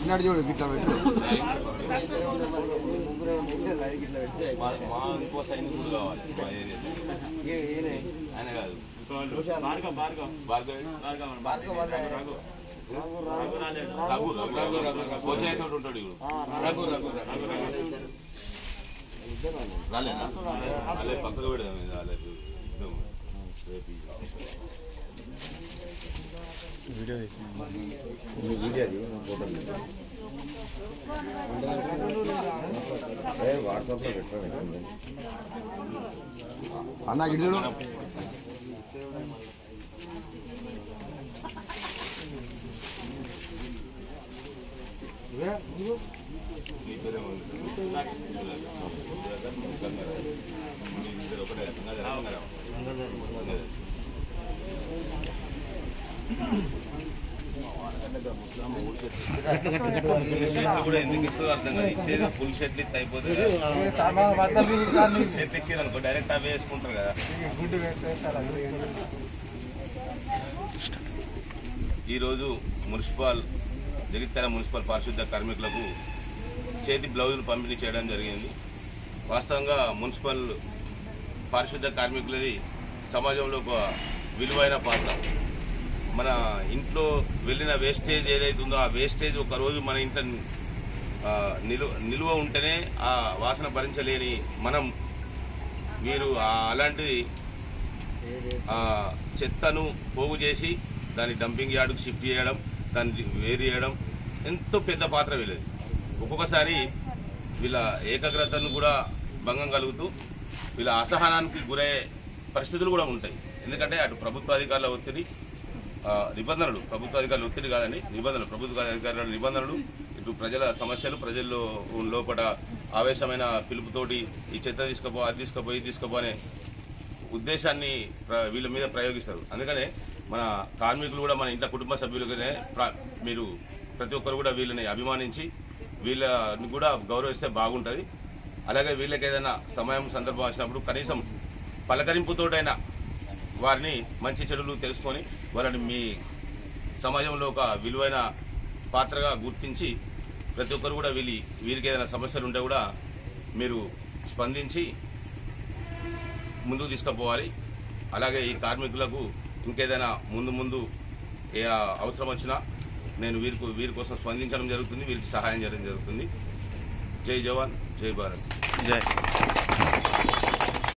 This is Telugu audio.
పెట్టినాడు చూడు గిట్లా పెట్టు మా మా ఇంకో సైనికుడు కావాలి మా ఏరియాలో ఆయన కాదు భార్గవ్ భార్గవ్ రఘు రఘు రఘు కోచ్ తోటి ఉంటాడు ఇప్పుడు రఘు రఘు రాలేనా అలా పక్కకు పెడదాం ఇది అలా ఇద్దాం. రేపు ఇది. వాట్సాప్ లో పెట్టండి అన్న గిడి చూడు నీ పేరే ఉంది. మీ ఇద్దరు ఒకటే కదా? ఉన్నారా? ఉన్నారా? ఫుల్ షర్ట్లు కూడా ఎందుకు ఇస్తారో అర్థం కాదు ఇచ్చేది ఫుల్ షర్ట్లు ఇస్తే అయిపోతుంది షర్ట్ ఇచ్చేది అనుకో డైరెక్ట్ అవి వేసుకుంటారు కదా ఈరోజు మున్సిపల్ జగిత్యాల మున్సిపల్ పారిశుద్ధ కార్మికులకు చేతి బ్లౌజులు పంపిణీ చేయడం జరిగింది వాస్తవంగా మున్సిపల్ పారిశుద్ధ కార్మికులది సమాజంలో ఒక విలువైన పాత్ర మన ఇంట్లో వెళ్ళిన వేస్టేజ్ ఏదైతే ఉందో ఆ వేస్టేజ్ ఒక రోజు మన ఇంట్లో ఆ, నిలువ నిలువ ఉంటేనే ఆ వాసన భరించలేని మనం మీరు ఆ అలాంటిది ఆ చెత్తను పోగు చేసి దాన్ని డంపింగ్ యార్డుకు షిఫ్ట్ చేయడం దాన్ని వేరు చేయడం ఎంతో పెద్ద పాత్ర వీళ్ళది ఒక్కొక్కసారి వీళ్ళ ఏకాగ్రతను కూడా భంగం కలుగుతూ వీళ్ళ అసహనానికి గురయ్యే పరిస్థితులు కూడా ఉంటాయి ఎందుకంటే అటు ప్రభుత్వ అధికారుల ఒత్తిడి ఆ, నిబంధనలు ప్రభుత్వ అధికారుల ఒత్తిడి కాదండి నిబంధనలు ప్రభుత్వ అధికారుల నిబంధనలు ఇటు ప్రజల సమస్యలు ప్రజల్లో లోపల ఆవేశమైన పిలుపుతోటి ఈ చెత్త తీసుకుపో అది తీసుకుపో ఇది తీసుకుపో అనే ఉద్దేశాన్ని ప్ర- వీళ్ళ మీద ప్రయోగిస్తారు అందుకనే మన కార్మికులు కూడా మన ఇంట్లో కుటుంబ సభ్యులుగానే ప్ర- మీరు ప్రతి ఒక్కరు కూడా వీళ్ళని అభిమానించి వీళ్ళని కూడా గౌరవిస్తే బాగుంటుంది అలాగే వీళ్ళకి ఏదైనా సమయం సందర్భం వచ్చినప్పుడు కనీసం పలకరింపుతోటైనా వారిని మంచి చెడులు తెలుసుకొని వాళ్ళని మీ సమాజంలో ఒక విలువైన పాత్రగా గుర్తించి ప్రతి ఒక్కరు కూడా వీళ్ళి వీరికి ఏదైనా సమస్యలు ఉంటే కూడా మీరు స్పందించి ముందుకు తీసుకుపోవాలి అలాగే ఈ కార్మికులకు ఇంకేదైనా ముందు ముందు ఏ అవసరం వచ్చినా నేను వీరికి వీరి కోసం స్పందించడం జరుగుతుంది వీరికి సహాయం చేయడం జరుగుతుంది జై జవాన్ జై భారత్ జై